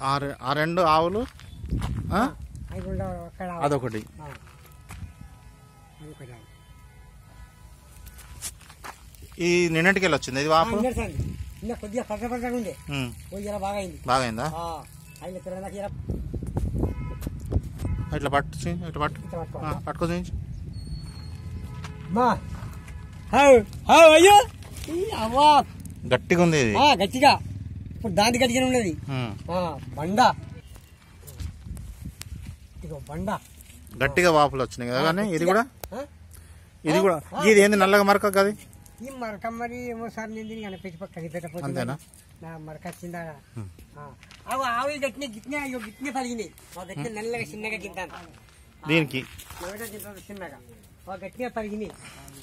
ఆ రె- ఆ రెండు ఆవులు ఆ? అవి కూడా అక్కడ అదొకటి ఆ. అది ఒకటి ఆవు. ఈ నిన్నటికెళ్ళి వచ్చింది ఇది వాపు ఆ, సార్ ఇంకా కొద్దిగా పచ్చ పచ్చగా ఉండే ఉమ్. ఓ ఇలా బాగా అయింది బాగైందా ఆ, ఆయన తిరగడానికి ఇలా ఇట్లా పట్టు చి, ఇట్లా పట్టు ఇట్లా ఆ, పట్టుకోవాలి. పట్టుకో చూపించు మా హావ్ హావ్ అయ్యో ఈ అవ్వా గట్టిగా ఉంది ఇది ఆ, గట్టిగా ఇప్పుడు దాంతి గట్టిగానే ఉన్నది ఉమ్. ఆ, బండ ఇగో బండ గట్టిగా వాపులు వచ్చినాయి కదా కానీ ఇది కూడా ఆ? ఇది కూడా ఇది ఏంది నల్లగా మరక కది ఈ మరక మరి ఏమో సార్ నేను కనిపించి పక్క కనిపెట్టకపోతే అంతేనా? నా మరక వచ్చిందా ఆ. అవి ఆవి గట్టిన గిట్నే అయ్యో గిట్నే పలిగినాయి ఆ గట్టిన నల్లగా చిన్నగా గింతాను దీనికి నల్లగా గింతాను చిన్నగా ఆ గట్టిగా పలిగినాయి